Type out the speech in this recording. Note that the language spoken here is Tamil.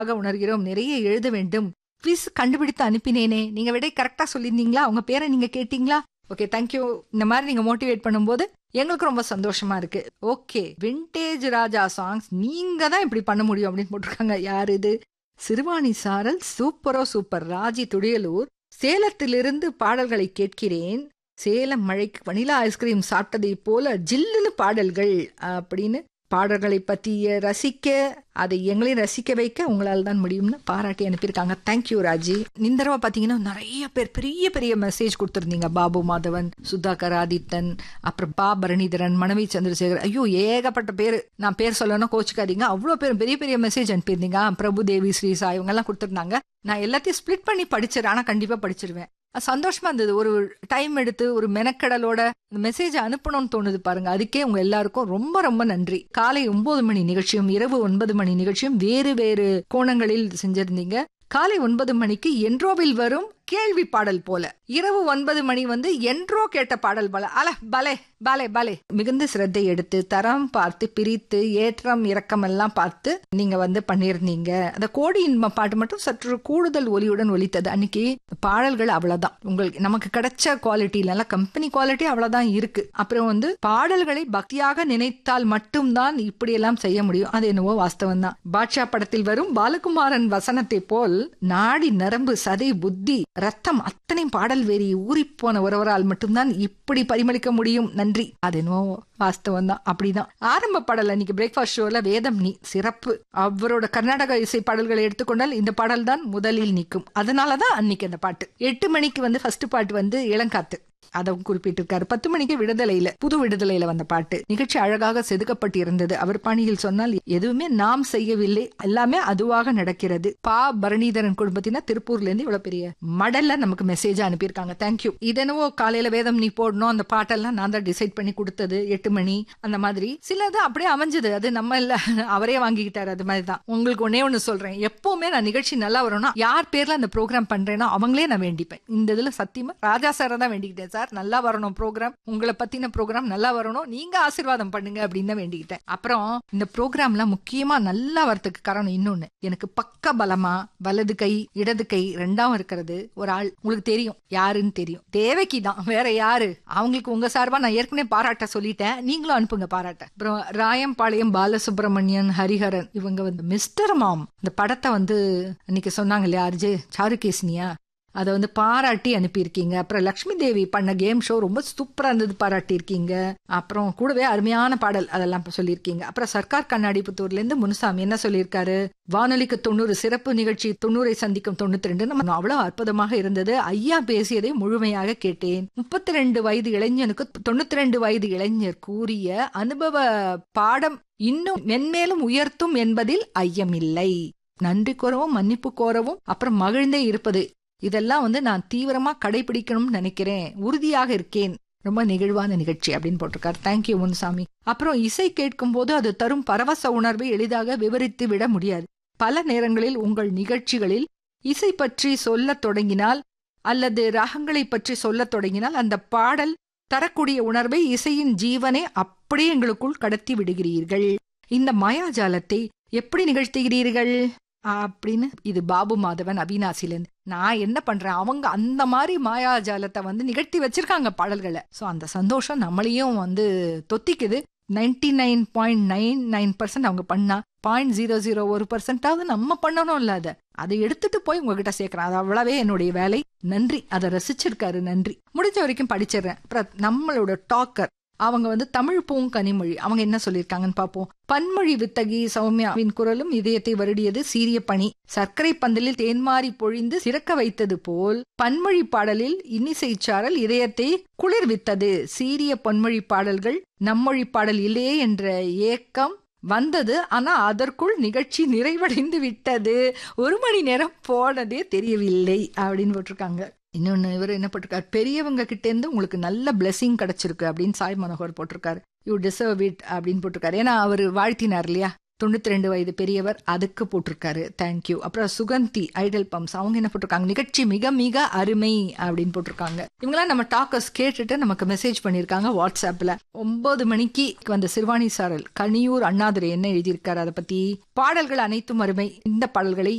ஆக உணர்கிறோம் நிறைய எழுத வேண்டும் குவிஸ் கண்டுபிடித்து அனுப்பினேனே நீங்க விடை கரெக்டா சொல்லியிருந்தீங்களா அவங்க பேரை நீங்க கேட்டீங்களா ஓகே தேங்க்யூ இந்த மாதிரி நீங்க மோட்டிவேட் பண்ணும்போது எங்களுக்கு ரொம்ப சந்தோஷமா இருக்கு ஓகே விண்டேஜ் ராஜா சாங்ஸ் நீங்க தான் இப்படி பண்ண முடியும் அப்படின்னு போட்டிருக்காங்க யார் இது சிறுவாணி சாரல் சூப்பரோ சூப்பர் ராஜி துடியலூர் சேலத்திலிருந்து பாடல்களை கேட்கிறேன் சேலம் மழைக்கு வனிலா ஐஸ்கிரீம் சாப்பிட்டதை போல ஜில்லுன்னு பாடல்கள் அப்படின்னு பாடல்களை பற்றிய ரசிக்க அதை எங்களையும் ரசிக்க வைக்க உங்களால் தான் முடியும்னு பாராட்டி அனுப்பியிருக்காங்க தேங்க்யூ ராஜி இந்த தடவை பார்த்தீங்கன்னா நிறைய பேர் பெரிய பெரிய மெசேஜ் கொடுத்துருந்தீங்க பாபு மாதவன் சுதாகர் ஆதித்தன் அப்புறம் பா பரணிதரன் மனைவி சந்திரசேகர் ஐயோ ஏகப்பட்ட பேர் நான் பேர் சொல்லணும் கோச்சுக்காதீங்க அவ்வளோ பேர் பெரிய பெரிய மெசேஜ் அனுப்பியிருந்தீங்க பிரபு தேவி ஸ்ரீசா இவங்கெல்லாம் கொடுத்துருந்தாங்க நான் எல்லாத்தையும் ஸ்ப்ளிட் பண்ணி படிச்சிடறேன் ஆனால் கண்டிப்பாக படிச்சிருவேன் சந்தோஷமா இருந்தது ஒரு டைம் எடுத்து ஒரு மெனக்கடலோட மெசேஜ் அனுப்பணும்னு தோணுது பாருங்க அதுக்கே உங்க எல்லாருக்கும் ரொம்ப ரொம்ப நன்றி காலை ஒன்பது மணி நிகழ்ச்சியும் இரவு ஒன்பது மணி நிகழ்ச்சியும் வேறு வேறு கோணங்களில் செஞ்சிருந்தீங்க காலை ஒன்பது மணிக்கு என்ட்ரோவில் வரும் கேள்வி பாடல் போல இரவு ஒன்பது மணி வந்து என்றோ கேட்ட பாடல் போல அல பலே பலே பலே மிகுந்த சிரத்தை எடுத்து தரம் பார்த்து பிரித்து ஏற்றம் இறக்கம் எல்லாம் பார்த்து நீங்க வந்து பண்ணியிருந்தீங்க அந்த கோடி இன்ப பாட்டு மட்டும் சற்று கூடுதல் ஒலியுடன் ஒலித்தது அன்னைக்கு பாடல்கள் அவ்வளவுதான் உங்களுக்கு நமக்கு கிடைச்ச குவாலிட்டி இல்ல கம்பெனி குவாலிட்டி அவ்வளவுதான் இருக்கு அப்புறம் வந்து பாடல்களை பக்தியாக நினைத்தால் மட்டும்தான் இப்படி எல்லாம் செய்ய முடியும் அது என்னவோ வாஸ்தவம் தான் பாட்ஷா படத்தில் வரும் பாலகுமாரன் வசனத்தை போல் நாடி நரம்பு சதை புத்தி ரத்தம் அத்தனை பாடல் வேறி ஊறிப்போன ஒருவரால் மட்டும்தான் இப்படி பரிமளிக்க முடியும் நன்றி அது என்னவோ வாஸ்தவம் தான் அப்படிதான் ஆரம்ப பாடல் அன்னைக்கு பிரேக்ஃபாஸ்ட் ஷோல வேதம் நீ சிறப்பு அவரோட கர்நாடக இசை பாடல்களை எடுத்துக்கொண்டால் இந்த பாடல் தான் முதலில் நிற்கும் அதனாலதான் அன்னைக்கு அந்த பாட்டு எட்டு மணிக்கு வந்து ஃபர்ஸ்ட் பாட்டு வந்து இளங்காத்து அதை குறிப்பிட்டிருக்காரு பத்து மணிக்கு விடுதலையில புது விடுதலையில வந்த பாட்டு நிகழ்ச்சி அழகாக செதுக்கப்பட்டு இருந்தது அவர் பாணியில் சொன்னால் எதுவுமே நாம் செய்யவில்லை எல்லாமே அதுவாக நடக்கிறது பா பரணிதரன் குடும்பத்தினா திருப்பூர்ல இருந்து இவ்வளவு பெரிய மடல்ல நமக்கு மெசேஜ் அனுப்பியிருக்காங்க தேங்க்யூ இதெனவோ காலையில வேதம் நீ போடணும் அந்த பாட்டெல்லாம் நான் தான் டிசைட் பண்ணி கொடுத்தது எட்டு மணி அந்த மாதிரி சிலது அப்படியே அமைஞ்சது அது நம்ம இல்ல அவரே வாங்கிக்கிட்டாரு அது மாதிரி தான் உங்களுக்கு ஒன்னே ஒண்ணு சொல்றேன் எப்பவுமே நான் நிகழ்ச்சி நல்லா வரும்னா யார் பேர்ல அந்த ப்ரோக்ராம் பண்றேனோ அவங்களே நான் வேண்டிப்பேன் இந்த இதுல சத்தியமா ராஜா சாரை தான் வேண்டிக்கிட்டேன் சார் நல்லா வரணும் ப்ரோக்ராம் உங்களை பத்தின ப்ரோக்ராம் நல்லா வரணும் நீங்க ஆசீர்வாதம் பண்ணுங்க அப்படின்னு தான் வேண்டிக்கிட்டேன் அப்புறம் இந்த ப்ரோக்ராம்லாம் முக்கியமா நல்லா வரதுக்கு காரணம் இன்னொன்னு எனக்கு பக்க பலமா வலது கை இடது கை ரெண்டாவும் இருக்கிறது ஒரு ஆள் உங்களுக்கு தெரியும் யாருன்னு தெரியும் தேவைக்கு தான் வேற யாரு அவங்களுக்கு உங்க சார்பா நான் ஏற்கனவே பாராட்ட சொல்லிட்டேன் நீங்களும் அனுப்புங்க பாராட்ட அப்புறம் ராயம்பாளையம் பாலசுப்ரமணியன் ஹரிஹரன் இவங்க வந்து மிஸ்டர் மாம் இந்த படத்தை வந்து அன்னைக்கு சொன்னாங்க இல்லையா அர்ஜே சாருகேசினியா அதை வந்து பாராட்டி அனுப்பியிருக்கீங்க அப்புறம் லக்ஷ்மி தேவி பண்ண கேம் ஷோ ரொம்ப சூப்பரா இருந்தது பாராட்டியிருக்கீங்க அப்புறம் கூடவே அருமையான பாடல் அதெல்லாம் சொல்லியிருக்கீங்க அப்புறம் சர்க்கார் கண்ணாடி புத்தூர்ல இருந்து முனுசாமி என்ன சொல்லியிருக்காரு வானொலிக்கு தொண்ணூறு சிறப்பு நிகழ்ச்சி தொண்ணூரை சந்திக்கும் தொண்ணூத்தி ரெண்டு நம்ம அவ்வளவு அற்புதமாக இருந்தது ஐயா பேசியதை முழுமையாக கேட்டேன் முப்பத்தி ரெண்டு வயது இளைஞனுக்கு தொண்ணூத்தி ரெண்டு வயது இளைஞர் கூறிய அனுபவ பாடம் இன்னும் மென்மேலும் உயர்த்தும் என்பதில் ஐயமில்லை நன்றி கோரவும் மன்னிப்பு கோரவும் அப்புறம் மகிழ்ந்தே இருப்பது இதெல்லாம் வந்து நான் தீவிரமா கடைபிடிக்கணும்னு நினைக்கிறேன் உறுதியாக இருக்கேன் ரொம்ப நெகிழ்வான நிகழ்ச்சி அப்படின்னு போட்டிருக்காரு தேங்க்யூ முன்சாமி அப்புறம் இசை கேட்கும் போது அது தரும் பரவச உணர்வை எளிதாக விவரித்து விட முடியாது பல நேரங்களில் உங்கள் நிகழ்ச்சிகளில் இசை பற்றி சொல்லத் தொடங்கினால் அல்லது ராகங்களை பற்றி சொல்லத் தொடங்கினால் அந்த பாடல் தரக்கூடிய உணர்வை இசையின் ஜீவனை அப்படியே எங்களுக்குள் கடத்தி விடுகிறீர்கள் இந்த மாயாஜாலத்தை எப்படி நிகழ்த்துகிறீர்கள் அப்படின்னு இது பாபு மாதவன் அவினாசிலன் நான் என்ன பண்றேன் அவங்க அந்த மாதிரி மாயாஜாலத்தை வந்து நிகழ்த்தி வச்சிருக்காங்க பாடல்களை சோ அந்த சந்தோஷம் நம்மளையும் வந்து தொத்திக்குது ninety nine point nine nine percent அவங்க பண்ணா பாயிண்ட் ஜீரோ ஜீரோ ஒரு பர்சன்டாவது நம்ம பண்ணணும் இல்ல அதை அதை எடுத்துட்டு போய் உங்ககிட்ட சேர்க்கிறேன் அது அவ்வளவே என்னுடைய வேலை நன்றி அதை ரசிச்சிருக்காரு நன்றி முடிஞ்ச வரைக்கும் படிச்சிடுறேன் அப்புறம் நம்மளோட டாக்கர் அவங்க வந்து தமிழ் பூங்கனிமொழி அவங்க என்ன சொல்லியிருக்காங்கன்னு பார்ப்போம் பன்மொழி வித்தகி சௌமியாவின் குரலும் இதயத்தை வருடியது சீரிய பணி சர்க்கரை பந்தலில் தேன்மாரி பொழிந்து சிறக்க வைத்தது போல் பன்மொழி பாடலில் இன்னிசை சாரல் இதயத்தை குளிர்வித்தது சீரிய பொன்மொழி பாடல்கள் நம்மொழி பாடல் இல்லையே என்ற ஏக்கம் வந்தது ஆனா அதற்குள் நிகழ்ச்சி நிறைவடைந்து விட்டது ஒரு மணி நேரம் போனதே தெரியவில்லை அப்படின்னு போட்டிருக்காங்க இன்னொன்னு இவர் என்ன போட்டிருக்காரு பெரியவங்க கிட்ட இருந்து உங்களுக்கு நல்ல பிளெஸிங் கிடைச்சிருக்கு அப்படின்னு சாய் மனோகர் போட்டிருக்காரு யூ டிசர்வ் இட் அப்படின்னு போட்டிருக்காரு ஏன்னா அவர் வாழ்த்தினார் இல்லையா தொண்ணூத்தி ரெண்டு வயது பெரியவர் அதுக்கு போட்டிருக்காரு தேங்க்யூ அப்புறம் சுகந்தி ஐடல் பம்ப்ஸ் அவங்க என்ன போட்டிருக்காங்க நிகழ்ச்சி மிக மிக அருமை அப்படின்னு போட்டிருக்காங்க இவங்களாம் நம்ம டாக்கர்ஸ் கேட்டுட்டு நமக்கு மெசேஜ் பண்ணியிருக்காங்க வாட்ஸ்அப்ல ஒன்பது மணிக்கு வந்த சிறுவாணி சாரல் கனியூர் அண்ணாதுரை என்ன எழுதியிருக்காரு அதை பத்தி பாடல்கள் அனைத்தும் அருமை இந்த பாடல்களை